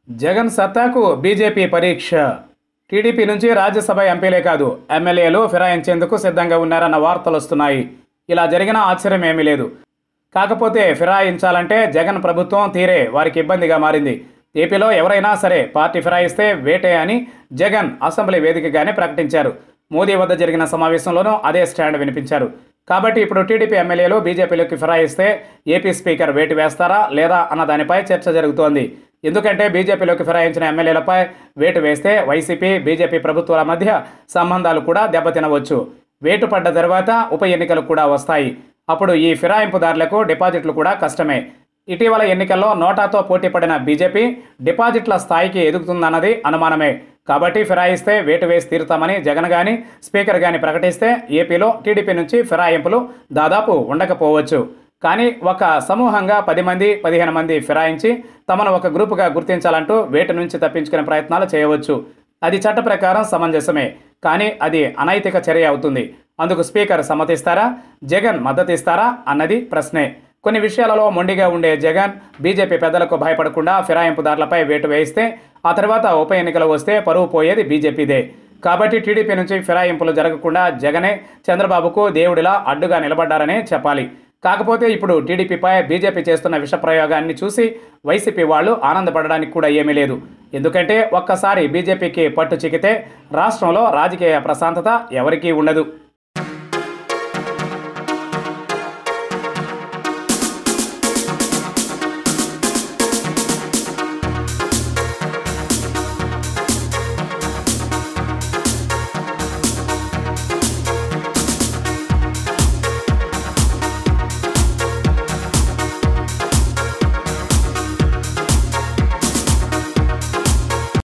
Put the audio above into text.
జగన్ సత్తాకు బీజేపీ పరీక్ష టీడీపీ నుంచి రాజ్యసభ ఎంపీలే కాదు ఎమ్మెల్యేలు ఫిరాయించేందుకు సిద్ధంగా ఉన్నారన్న వార్తలు వస్తున్నాయి ఇలా జరిగిన ఆశ్చర్యం ఏమీ లేదు కాకపోతే ఫిరాయించాలంటే జగన్ ప్రభుత్వం తీరే వారికి ఇబ్బందిగా మారింది ఏపీలో ఎవరైనా సరే పార్టీ ఫిరాయిస్తే వేటే అని జగన్ అసెంబ్లీ వేదికగానే ప్రకటించారు మోదీ వద్ద జరిగిన సమావేశంలోనూ అదే స్టాండ్ వినిపించారు కాబట్టి ఇప్పుడు టీడీపీ ఎమ్మెల్యేలు బీజేపీలోకి ఫిరాయిస్తే ఏపీ స్పీకర్ వేటు వేస్తారా లేదా అన్న దానిపై చర్చ జరుగుతోంది ఎందుకంటే బీజేపీలోకి ఫిరాయించిన ఎమ్మెల్యేలపై వేటు వేస్తే వైసీపీ బీజేపీ ప్రభుత్వాల మధ్య సంబంధాలు కూడా దెబ్బతినవచ్చు వేటు పడ్డ తర్వాత ఉప ఎన్నికలు కూడా వస్తాయి అప్పుడు ఈ ఫిరాయింపుదారులకు డిపాజిట్లు కూడా కష్టమే ఇటీవల ఎన్నికల్లో నోటాతో పోటీ పడిన బీజేపీ డిపాజిట్ల స్థాయికి ఎదుగుతుందన్నది అనుమానమే కాబట్టి ఫిరాయిస్తే వేటు వేసి తీరుతామని జగన్ గాని స్పీకర్ గాని ప్రకటిస్తే ఏపీలో టీడీపీ నుంచి ఫిరాయింపులు దాదాపు ఉండకపోవచ్చు కానీ ఒక సమూహంగా పది మంది పదిహేను మంది ఫిరాయించి తమను ఒక గ్రూపుగా గుర్తించాలంటూ వేటు నుంచి తప్పించుకునే ప్రయత్నాలు చేయవచ్చు అది చట్ట ప్రకారం సమంజసమే కానీ అది అనైతిక చర్య అవుతుంది అందుకు స్పీకర్ సమ్మతిస్తారా జగన్ మద్దతు ఇస్తారా అన్నది ప్రశ్నే కొన్ని విషయాలలో మొండిగా ఉండే జగన్ బీజేపీ పెద్దలకు భయపడకుండా ఫిరాయింపుదారులపై వేటు వేయిస్తే ఆ తర్వాత ఉప ఎన్నికలు వస్తే పరువు పోయేది బీజేపీదే కాబట్టి టీడీపీ నుంచి ఫిరాయింపులు జరగకుండా జగనే చంద్రబాబుకు దేవుడిలా అడ్డుగా నిలబడ్డారనే చెప్పాలి కాకపోతే ఇప్పుడు టీడీపీపై బీజేపీ చేస్తున్న విష ప్రయోగాన్ని చూసి వైసీపీ వాళ్ళు ఆనందపడడానికి కూడా ఏమీ లేదు ఎందుకంటే ఒక్కసారి బీజేపీకి పట్టు చిక్కితే రాష్ట్రంలో రాజకీయ ప్రశాంతత ఎవరికీ ఉండదు